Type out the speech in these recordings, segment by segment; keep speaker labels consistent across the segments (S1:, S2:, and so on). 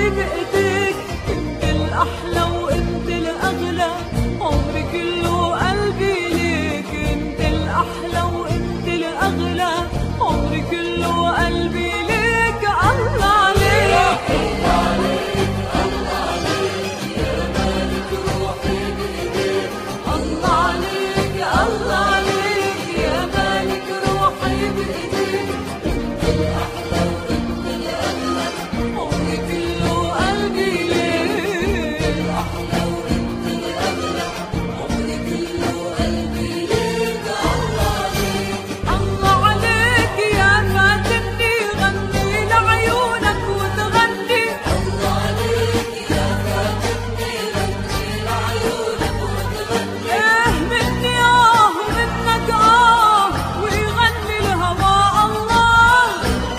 S1: روحي بإيديك انت الأحلى وانت الأغلى عمري كله قلبي ليك انت الأحلى وانت الأغلى عمري كله قلبي ليك الله عليك الله عليك الله عليك يا مالك روحي بإيديك انت الأحلى وانت الأغلى عمري كله قلبي ليك الأحلى وانت الأغلى عمري كله قلبي ليك الله عليك الله عليك يا فاتني غني لعيونك وتغني الله عليك يا فاتني غني لعيونك وتغني ايه مني اه ومنك اه ويغني الهوى الله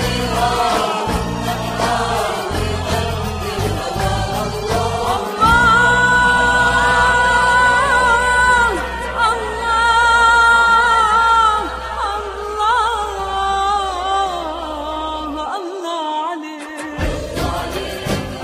S1: الله الله الله عليك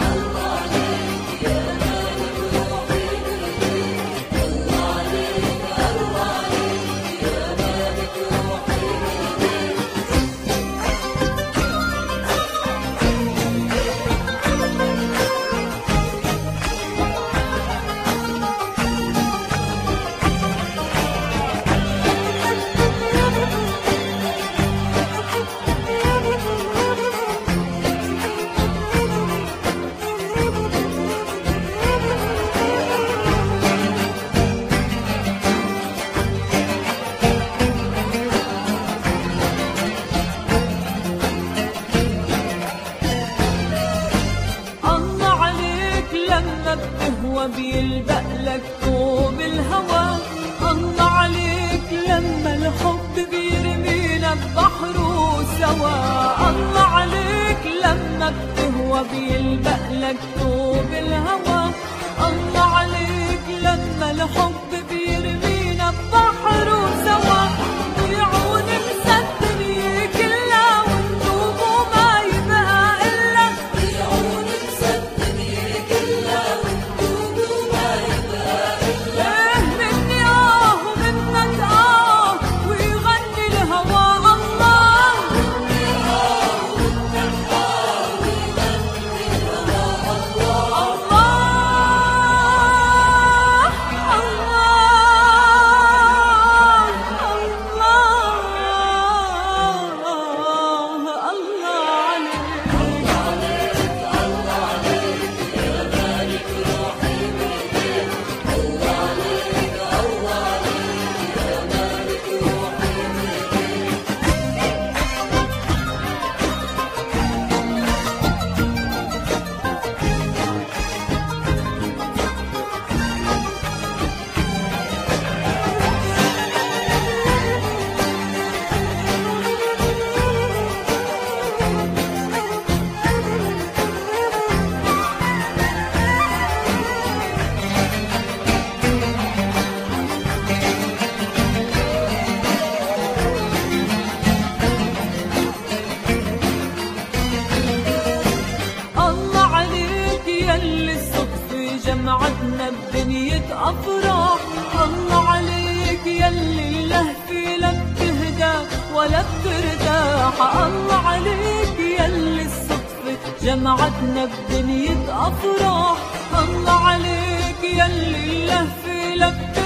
S1: الله عليك لما بتهوى بيلبق لك طوب الهوى الله عليك لما الحب بيرمينا ببحره سوا الله عليك لما بتهوى بيلبق لك طوب الهوى الله عليك لما الحب بيرمينا ببحره سوا ويعون مسدني كلها وندوب وما يبقى إلا ويعون مسدني كلها وندوب وما يبقى إلا إيه مني آه ومنك آه ويغني الهوى الله الله عليك يلي الصدف جمعتنا بدنية أفراح الله عليك يلي اللهفة لا بتهدى ولا بترتاح الله عليك يلي الصدف جمعتنا بدنية أفراح الله عليك يلي اللهفة لا بتهدى